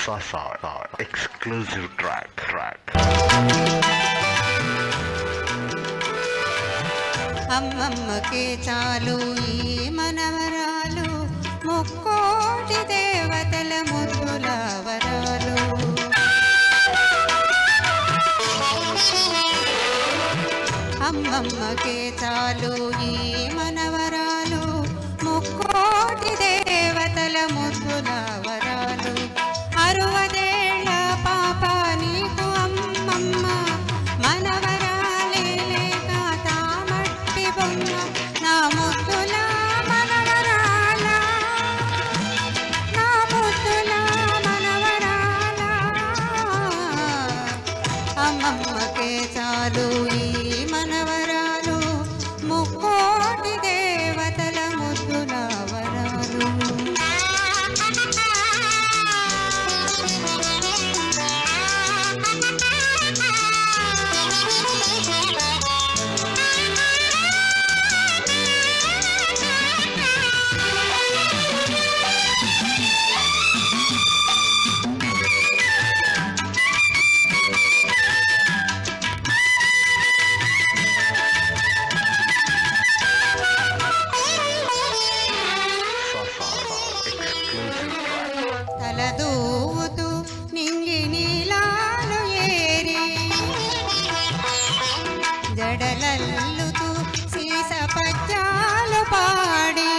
Sasa exclusive track track. అమ్మమ్మకే చాలు ఈ మనవరాలు ముక్కోటి దేవతల ముద్దుల వరాలు అమ్మమ్మకే చాలు ఈ మనవరాలు ముక్కోటి దేవతల ముద్దుల వరాలు అరువదేళ్ల పాప నీకు అమ్మమ్మ మనవరాలే లేక తామట్టి బొమ్మ నా ముద్దుల మనవరాల నా ముద్దుల మనవరాల అమ్మమ్మకే చాలు ఈ మనవరాలు ముక్కోటి దేవతల ముద్దుల వరాలు Sasa exclusive track. తలదూవుతూ నింగి నీలాలు ఏరి జడలల్లుతూ సీస పద్యాలు పాడి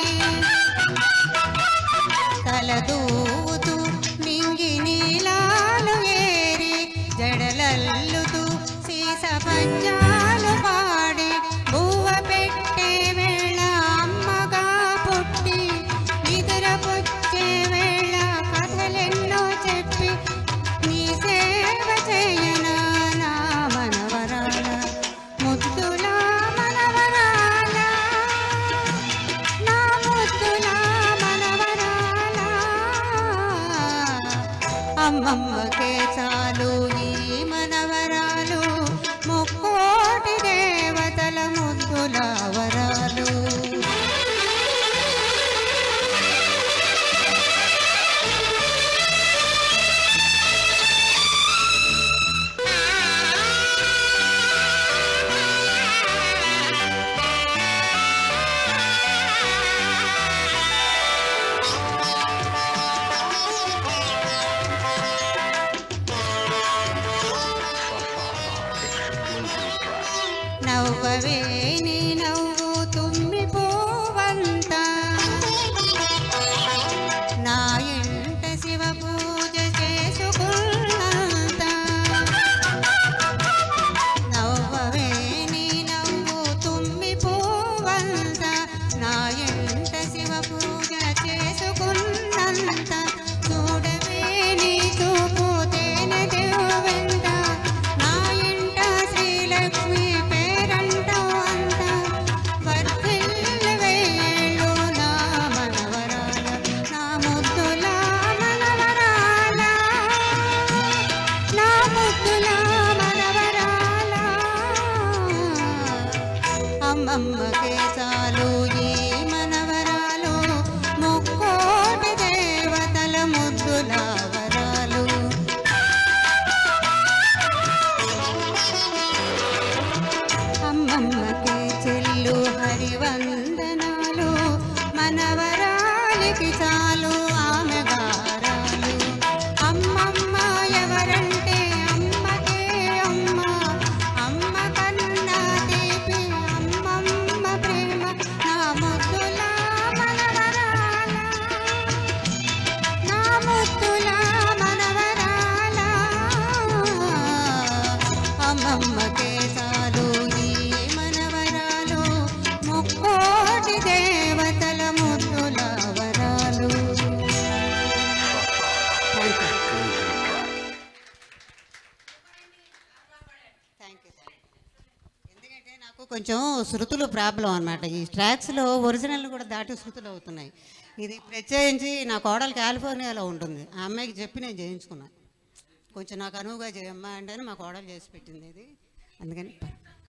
తలదూవుతూ నింగి నీలాలు ఏరి జడలల్లుతూ సీస పద్యాలు పాడి బువ్వ పెట్టే వేళ అమ్మగా పుట్టి నిద్రపుచ్చే వేళ కథలెన్నో చెప్పి నీ సేవ చేయనా నా మనవరాల ముద్దుల మనవరాల నా ముద్దుల మనవరాల అమ్మమ్మకే చాలు ఈ మనవరాలు ముక్కోటి దేవతల ముద్దుల వరాలు Exclusive track. నవ్వవే నీ నవ్వు తుమ్మి పోవంత నా ఇంట శివ పూజ చేసుకున్నంత నవ్వవే నీ నవ్వు తుమ్మి పోవంత నా ఇంట శివ పూజ చేసుకున్నంత చూడవే నీ చూపు తేనె వెంట నా ఇంట శ్రీలక్ష్మి పేరంటావు అంత వర్ధిల్లు వేళ్ళు నా మనవరాల నా ముద్దుల మనవరాల నా ముద్దుల మనవరాల అమ్మమ్మకే చాలు ఈ మనవరాలు ముక్కోటి దేవతల ముద్దుల వరాలు అమ్మమ్మకే చెల్లు హరివందనాలు మనవరాలికి చాలు ఆమె గారాలు అమ్మమ్మ ఎవరంటే అమ్మకే అమ్మ అమ్మ కన్నా తీపి అమ్మమ్మ ప్రేమ నా ముద్దుల మనవరాల నా ముద్దుల మనవరాల అమ్మమ్మకే చాలు ఈ మనవరాలు ముక్కోటి దేవతల ముద్దుల వరాలు థ్యాంక్ యూ ఎందుకంటే నాకు కొంచెం శృతులు ప్రాబ్లం అనమాట ఈ ట్రాక్స్లో ఒరిజినల్ కూడా దాటి శృతులు అవుతున్నాయి ఇది ప్రత్యేకించి నా కోడలు కాలిఫోర్నియాలో ఉంటుంది ఆ అమ్మాయికి చెప్పి నేను చేయించుకున్నాను కొంచెం నాకు అనువుగా చేయమ్మా అంటే మా కోడలు చేసి పెట్టింది ఇది అందుకని